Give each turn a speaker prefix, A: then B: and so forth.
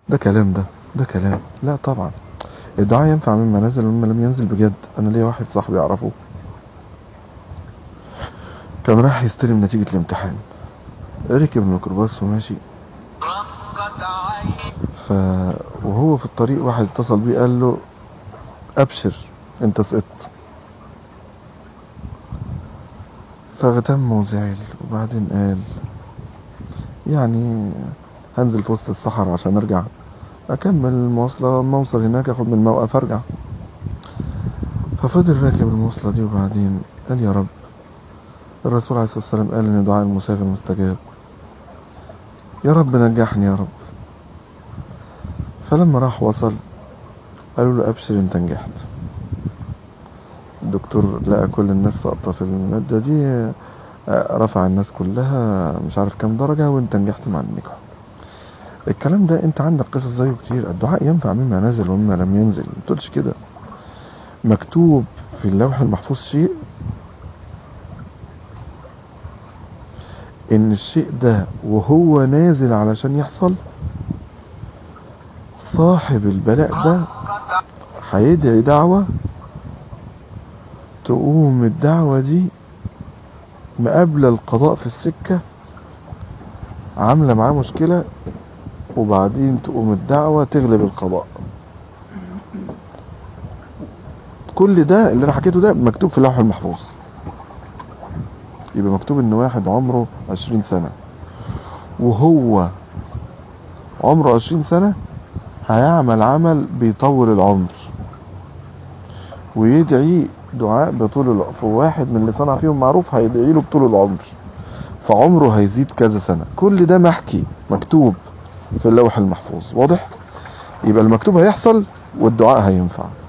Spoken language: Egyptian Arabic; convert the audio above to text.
A: ده كلام ده ده كلام لا طبعا الدعاء ينفع مما نزل ومما لم ينزل بجد انا ليا واحد صاحبي اعرفه كان رايح يستلم نتيجة الامتحان ركب الميكروباص وماشي ف وهو في الطريق واحد اتصل بيه قال له ابشر انت سقطت فاغتم وزعل وبعدين قال يعني هنزل في وسط الصحراء عشان ارجع اكمل المواصلة اما اوصل هناك اخد من الموقف ارجع ففضل راكب المواصلة دي وبعدين قال يا رب الرسول عليه الصلاة والسلام قال ان دعاء المسافر مستجاب يا رب نجحني يا رب فلما راح وصل قالوا له ابشر انت نجحت الدكتور لقى كل الناس ساقطة في المادة دي رفع الناس كلها مش عارف كام درجة وانت نجحت مع النجاح الكلام ده انت عندك قصص زيه كتير الدعاء ينفع مما نزل ومما لم ينزل ما تقولش كده مكتوب في اللوح المحفوظ شيء ان الشيء ده وهو نازل علشان يحصل صاحب البلاء ده هيدعي دعوة تقوم الدعوة دي مقابلة القضاء في السكة عاملة معاه مشكلة وبعدين تقوم الدعوة تغلب القضاء كل ده اللي انا حكيته ده مكتوب في اللوح المحفوظ يبقى مكتوب ان واحد عمره عشرين سنة وهو عمره عشرين سنة هيعمل عمل بيطول العمر ويدعي دعاء بطول العمر فواحد من اللي صنع فيهم معروف هيدعي له بطول العمر فعمره هيزيد كذا سنة كل ده محكي مكتوب في اللوح المحفوظ واضح يبقى المكتوب هيحصل والدعاء هينفع